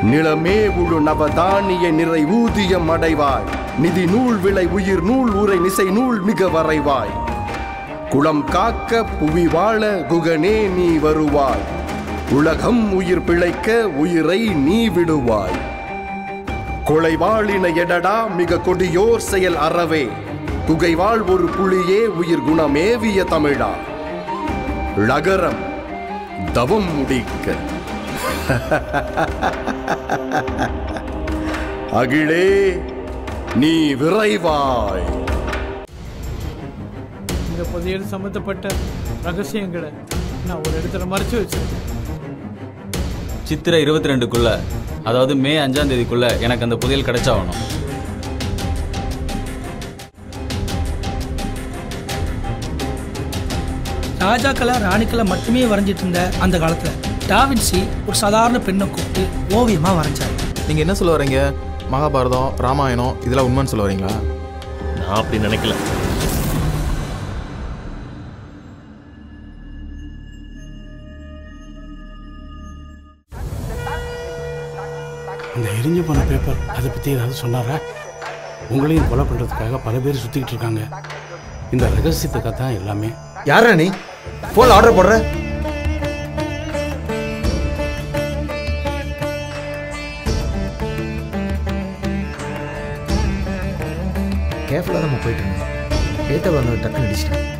நிலமே உழு நவதானிய நிறை ஊதியம் அடைவாய் நிதி நூல் விளை உயிர் நூல் உரை நிசை நூல் மிக வரைவாய் குளம் காக்க புவி வாழ குகனே நீ வருவாய் உலகம் உயிர் பிழைக்க உயிரை நீ விடுவாய் கொலைவாளின எடடா மிக கொடியோர் செயல் அறவே குகைவாள் ஒரு புலியே உயிர் குணமேவிய தமிழா ழகரம் தவம் முடிக்க அகிலே நீ விரைவாய் இந்த புதையல் சம்மந்தப்பட்ட ரகசியங்களை நான் ஒரு இடத்துல மறைச்சு வச்சிருக்கேன் சித்திரை இருபத்தி ரெண்டுக்குள்ள அதாவது மே அஞ்சாம் தேதிக்குள்ள எனக்கு அந்த புதையல் கிடைச்சாகணும் ராஜாக்களை ராணிக்களை மட்டுமே வரைஞ்சிட்டு இருந்த அந்த காலத்துல டாவின்சி ஒரு சாதாரண பெண்ணை கூப்பிட்டு ஓவியமா வரைஞ்சாரு நீங்க என்ன சொல்ல வரீங்க மகாபாரதம் ராமாயணம் இதெல்லாம் உண்மைன்னு சொல்ல வரீங்களா நான் அப்படி நினைக்கல அந்த எரிஞ்சு போன பேப்பர் அதை பற்றி ஏதாவது சொன்னாரா உங்களையும் கொலை பண்ணுறதுக்காக பல பேர் சுற்றிக்கிட்டு இருக்காங்க இந்த ரகசியத்துக்காக தான் எல்லாமே யாரா நீ போன்ல ஆர்டர் போடுற கேர்ஃபுல்லாக நம்ம போயிட்டு இருந்தோம் ஏத்த வந்து டக்குன்னு அடிச்சிட்டேன்